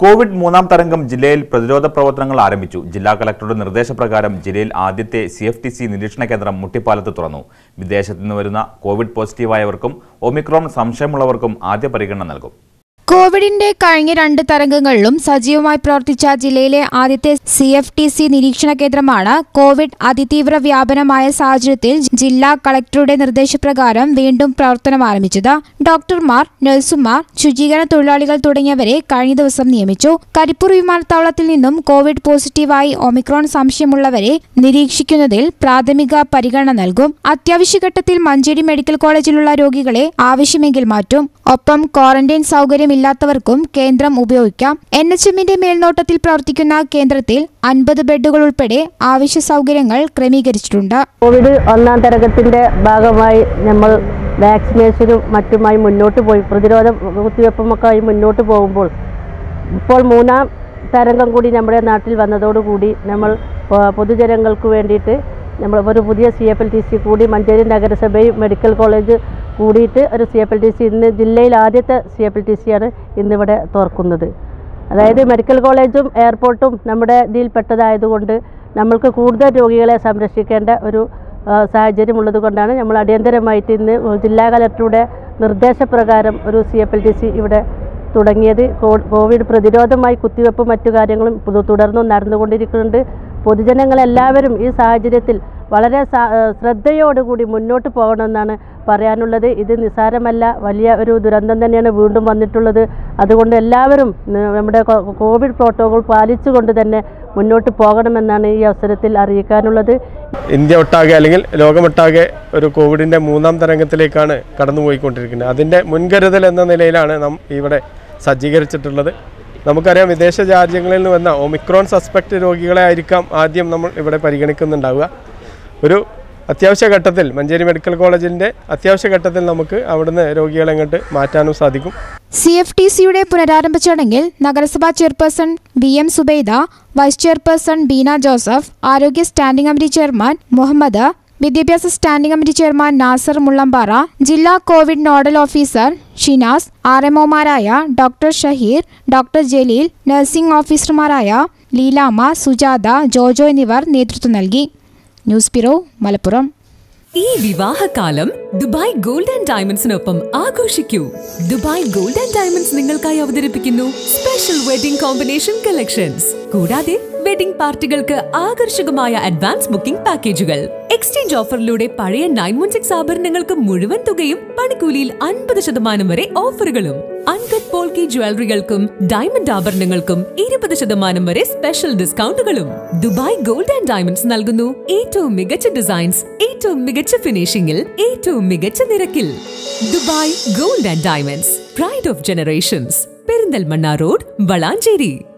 Covid മൂന്നാം തരംഗം ജില്ലയിൽ പ്രതിരോധ പ്രവർത്തനങ്ങൾ ആരംഭിച്ചു ജില്ലാ കളക്ടറുടെ നിർദ്ദേശപ്രകാരം ജില്ലയിൽ ആദ്യത്തെ സി എഫ് ടി സി നിരീക്ഷണ കേന്ദ്രം മുട്ടിപ്പാലത്ത് തുറന്നു വിദേശത്ത് നിന്ന് വരുന്ന കോവിഡ് പോസിറ്റീവായവർക്കും ഒമിക്രോൺ സംശയമുള്ളവർക്കും ആദ്യ പരിഗണന നൽകും കോവിഡിന്റെ കഴിഞ്ഞ രണ്ട് തരംഗങ്ങളിലും സജീവമായി പ്രവർത്തിച്ച ജില്ലയിലെ ആദ്യത്തെ സി എഫ് ടി സി നിരീക്ഷണ കേന്ദ്രമാണ് കോവിഡ് അതിതീവ്ര വ്യാപനമായ സാഹചര്യത്തിൽ ജില്ലാ കളക്ടറുടെ നിർദ്ദേശപ്രകാരം വീണ്ടും പ്രവർത്തനം ആരംഭിച്ചത് ഡോക്ടർമാർ നഴ്സുമാർ ശുചീകരണ തൊഴിലാളികൾ തുടങ്ങിയവരെ കഴിഞ്ഞ ദിവസം നിയമിച്ചു കരിപ്പൂർ വിമാനത്താവളത്തിൽ നിന്നും കോവിഡ് പോസിറ്റീവായി ഒമിക്രോൺ സംശയമുള്ളവരെ നിരീക്ഷിക്കുന്നതിൽ പ്രാഥമിക പരിഗണന നൽകും അത്യാവശ്യഘട്ടത്തിൽ മഞ്ചേരി മെഡിക്കൽ കോളേജിലുള്ള രോഗികളെ ആവശ്യമെങ്കിൽ മാറ്റും ഒപ്പം ക്വാറന്റൈൻ സൗകര്യമില്ലാത്തവർക്കും കേന്ദ്രം ഉപയോഗിക്കാം എൻ എച്ച് എമ്മിന്റെ മേൽനോട്ടത്തിൽ പ്രവർത്തിക്കുന്ന കേന്ദ്രത്തിൽ അൻപത് ബെഡുകൾ ഉൾപ്പെടെ ആവശ്യ സൗകര്യങ്ങൾ ക്രമീകരിച്ചിട്ടുണ്ട് കോവിഡ് ഒന്നാം തരംഗത്തിൻ്റെ ഭാഗമായി നമ്മൾ വാക്സിനേഷനും മറ്റുമായി മുന്നോട്ട് പോയി പ്രതിരോധ കുത്തിവെപ്പുമൊക്കെയായി മുന്നോട്ട് പോകുമ്പോൾ ഇപ്പോൾ മൂന്നാം തരംഗം കൂടി നമ്മുടെ നാട്ടിൽ വന്നതോടുകൂടി നമ്മൾ പൊ- പൊതുജനങ്ങൾക്ക് വേണ്ടിയിട്ട് നമ്മൾ ഒരു പുതിയ C F L T C കൂടി മഞ്ചേരി നഗരസഭയും മെഡിക്കൽ കോളേജ് കൂടിയിട്ട് ഒരു C F L T C ഇന്ന് ജില്ലയിൽ ആദ്യത്തെ സി എഫ് എൽ ടി സിയാണ് ഇന്നിവിടെ തുറക്കുന്നത് അതായത് മെഡിക്കൽ കോളേജും എയർപോർട്ടും നമ്മുടെ ഇതിൽപ്പെട്ടതായതുകൊണ്ട് നമ്മൾക്ക് കൂടുതൽ രോഗികളെ സംരക്ഷിക്കേണ്ട ഒരു ആ, സാഹചര്യം ഉള്ളത് കൊണ്ടാണ് നമ്മൾ അടിയന്തരമായിട്ട് ഇന്ന് ജില്ലാ കലക്ടറുടെ നിർദ്ദേശപ്രകാരം ഒരു C F L T C ഇവിടെ തുടങ്ങിയത് കോ- കോവിഡ് പ്രതിരോധമായി കുത്തിവെപ്പ് മറ്റു കാര്യങ്ങളും പുതു- തുടർന്നും നടന്നുകൊണ്ടിരിക്കുന്നുണ്ട് പൊതുജനങ്ങളെല്ലാവരും ഈ സാഹചര്യത്തിൽ വളരെ സാ- ആ, ശ്രദ്ധയോടുകൂടി മുന്നോട്ട് പോകണമെന്നാണ് പറയാനുള്ളത് ഇത് നിസ്സാരമല്ല വലിയ ഒരു ദുരന്തം തന്നെയാണ് വീണ്ടും വന്നിട്ടുള്ളത് അതുകൊണ്ട് എല്ലാവരും ന- നമ്മുടെ കോ- കോവിഡ് പ്രോട്ടോകോൾ പാലിച്ചുകൊണ്ട് തന്നെ മുന്നോട്ട് പോകണമെന്നാണ് ഈ അവസരത്തിൽ അറിയിക്കാനുള്ളത് ഇന്ത്യ ഒട്ടാകെ അല്ലെങ്കിൽ ലോകമൊട്ടാകെ ഒരു കോവിഡിൻ്റെ മൂന്നാം തരംഗത്തിലേക്കാണ് കടന്നുപോയിക്കൊണ്ടിരിക്കുന്നത് അതിൻ്റെ മുൻകരുതൽ എന്ന നിലയിലാണ് നാം ഇവിടെ സജ്ജീകരിച്ചിട്ടുള്ളത് നമുക്കറിയാം വിദേശ രാജ്യങ്ങളിൽ നിന്ന് വന്ന ഒമിക്രോൺ സസ്പെക്ട് രോഗികളെ ആയിരിക്കാം ആദ്യം നമ്മൾ ഇവിടെ പരിഗണിക്കുന്നുണ്ടാവുക ഒരു അത്യാവശ്യ ഘട്ടത്തിൽ മഞ്ചേരി മെഡിക്കൽ കോളേജിൻ്റെ അത്യാവശ്യ ഘട്ടത്തിൽ നമുക്ക് അവിടുന്ന് രോഗികളെ ഇങ്ങോട്ട് മാറ്റാനും സാധിക്കും സി എഫ് ടി സിയുടെ പുനരാരംഭ ചടങ്ങിൽ നഗരസഭാ chairperson V M Zubaida vice chairperson Beena Joseph ആരോഗ്യ സ്റ്റാൻഡിംഗ് കമ്മിറ്റി ചെയർമാൻ മുഹമ്മദ് വിദ്യാഭ്യാസ standing committee chairman Nasar Mullampara ജില്ലാ Covid nodal officer Shinas R എംഒമാരായ doctor Shaheer doctor Jaleel nursing ഓഫീസർമാരായ ലീലാമ്മ സുജാത ജോജോ എന്നിവർ നേതൃത്വം നൽകി ന്യൂസ് ബ്യൂറോ മലപ്പുറം ഈ വിവാഹകാലം ദുബായ് ഗോൾഡ് ആൻഡ് ഡയമണ്ട്സിനൊപ്പം ആഘോഷിക്കൂ ദുബായ് ഗോൾഡ് ആൻഡ് ഡയമണ്ട്സ് നിങ്ങൾക്കായി അവതരിപ്പിക്കുന്നു സ്പെഷ്യൽ വെഡിംഗ് കോമ്പിനേഷൻ കളക്ഷൻസ് കൂടാതെ വെഡിംഗ് പാർട്ടികൾക്ക് ആകർഷകമായ അഡ്വാൻസ് ബുക്കിംഗ് പാക്കേജുകൾ എക്സ്ചേഞ്ച് ഓഫറിലൂടെ പഴയ നയൻ വൺ സിക്സ് ആഭരണങ്ങൾക്ക് മുഴുവൻ തുകയും പണിക്കൂലിയിൽ അൻപത് ശതമാനം വരെ ഓഫറുകളും അൺകട്ട് പോൾക്കി ജ്വല്ലറികൾക്കും ഡയമണ്ട് ആഭരണങ്ങൾക്കും ഇരുപത് ശതമാനം വരെ സ്പെഷ്യൽ ഡിസ്കൗണ്ടുകളും ദുബായ് ഗോൾഡ് ആൻഡ് ഡയമണ്ട്സ് നൽകുന്നു ഏറ്റവും മികച്ച ഡിസൈൻസ് ഏറ്റവും മികച്ച ഫിനിഷിംഗിൽ ഏറ്റവും മികച്ച നിരക്കിൽ Dubai gold and diamonds pride of generations Perinthalmanna road Valanchery